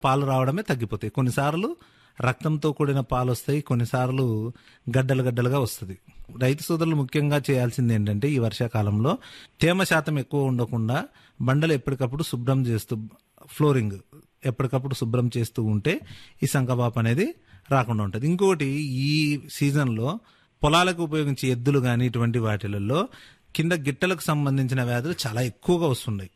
పాలు రావడమే తగ్గిపోతాయి కొన్నిసార్లు రక్తంతో కూడిన పాలు వస్తాయి కొన్నిసార్లు గడ్డలు గడ్డలుగా వస్తుంది రైతు సోదరులు ముఖ్యంగా చేయాల్సింది ఏంటంటే ఈ వర్షాకాలంలో తేమ శాతం ఎక్కువ ఉండకుండా బండలు ఎప్పటికప్పుడు శుభ్రం చేస్తూ ఫ్లోరింగ్ ఎప్పటికప్పుడు శుభ్రం చేస్తూ ఉంటే ఈ సంకబాపు అనేది రాకుండా ఉంటుంది ఇంకొకటి ఈ సీజన్లో పొలాలకు ఉపయోగించే ఎద్దులు కానీ ఇటువంటి వాటిలలో కింద గిట్టలకు సంబంధించిన వ్యాధులు చాలా ఎక్కువగా వస్తున్నాయి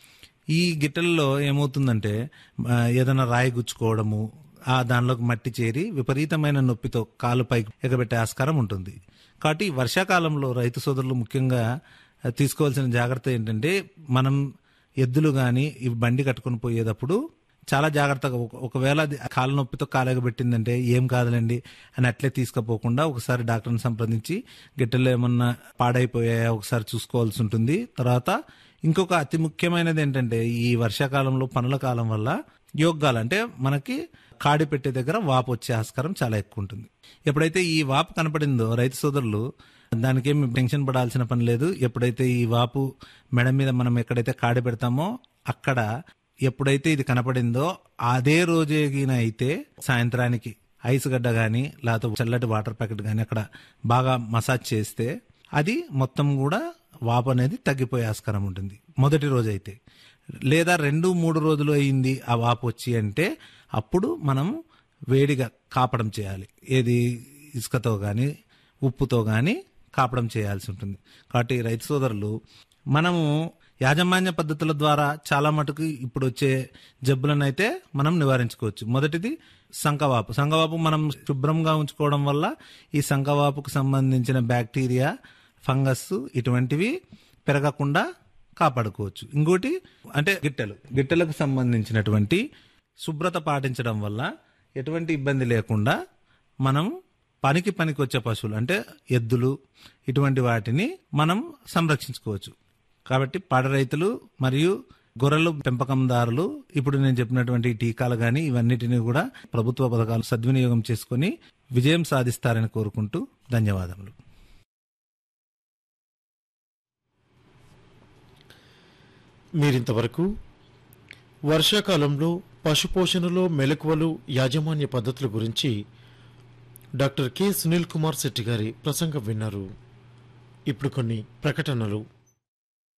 ఈ గిట్టెలలో ఏమవుతుందంటే ఆ, ఏదైనా రాయి గుచ్చుకోవడము ఆ దానిలోకి మట్టి చేరి విపరీతమైన నొప్పితో కాలు పైకి ఎగబెట్టే ఆస్కారం ఉంటుంది కాబట్టి ఈ వర్షాకాలంలో రైతు సోదరులు ముఖ్యంగా ఆ, తీసుకోవాల్సిన జాగ్రత్త ఏంటంటే మనం ఎద్దులు కానీ ఈ బండి కట్టుకొని పోయేటప్పుడు చాలా జాగ్రత్తగా ఒక- ఒకవేళ అది కాలు నొప్పితో కాలెగబెట్టిందంటే ఏం కాదులేండి అని అట్లే తీసుకుపోకుండా ఒకసారి డాక్టర్ని సంప్రదించి గిట్టెలు ఏమన్నా పాడైపోయాయా ఒకసారి చూసుకోవాల్సి ఉంటుంది తర్వాత ఇంకొక అతి ముఖ్యమైనది ఏంటంటే ఈ వర్షాకాలంలో పనుల కాలం వల్ల యోగాలు అంటే మనకి కాడి పెట్టే దగ్గర వాపు వచ్చే ఆస్కారం చాలా ఎక్కువ ఉంటుంది ఎప్పుడైతే ఈ వాపు కనపడిందో రైతు సోదరులు దానికేమి టెన్షన్ పడాల్సిన పని లేదు ఎప్పుడైతే ఈ వాపు మెడ మీద మనం ఎక్కడైతే కాడి పెడతామో అక్కడ ఎప్పుడైతే ఇది కనపడిందో అదే రోజేగిన అయితే సాయంత్రానికి ఐస్ గడ్డ కానీ లేకపోతే చల్లటి వాటర్ ప్యాకెట్ కానీ అక్కడ బాగా మసాజ్ చేస్తే అది మొత్తం కూడా వాపు అనేది తగ్గిపోయే ఆస్కారం ఉంటుంది మొదటి రోజు అయితే లేదా రెండు మూడు రోజులు అయింది ఆ వాపు వచ్చి అంటే అప్పుడు మనం వేడిగా కాపడం చేయాలి ఏది ఇసుకతో కానీ ఉప్పుతో కానీ కాపడం చేయాల్సి ఉంటుంది కాబట్టి రైతు సోదరులు మనము యాజమాన్య పద్ధతుల ద్వారా చాలా మటుకు ఇప్పుడు వచ్చే జబ్బులను అయితే మనం నివారించుకోవచ్చు మొదటిది సంకవాపు సంకవాపు మనం శుభ్రంగా ఉంచుకోవడం వల్ల ఈ సంకవాపుకు సంబంధించిన బ్యాక్టీరియా ఫంగస్ ఇటువంటివి పెరగకుండా కాపాడుకోవచ్చు ఇంకోటి అంటే గిట్టెలు గిట్టెలకు సంబంధించినటువంటి శుభ్రత పాటించడం వల్ల ఎటువంటి ఇబ్బంది లేకుండా మనం పనికి పనికి వచ్చే పశువులు అంటే ఎద్దులు ఇటువంటి వాటిని మనం సంరక్షించుకోవచ్చు కాబట్టి పాడి రైతులు మరియు గొర్రెలు పెంపకందారులు ఇప్పుడు నేను చెప్పినటువంటి ఈ టీకాలు కానీ ఇవన్నిటిని కూడా ప్రభుత్వ పథకాలు సద్వినియోగం చేసుకొని విజయం సాధిస్తారని కోరుకుంటూ ధన్యవాదములు మీరింతవరకు వర్షాకాలంలో పశుపోషణలో మెలకువలు యాజమాన్య పద్ధతుల గురించి డాక్టర్ కె సునీల్ కుమార్ శెట్టి గారి ప్రసంగం విన్నారు ఇప్పుడు కొన్ని ప్రకటనలు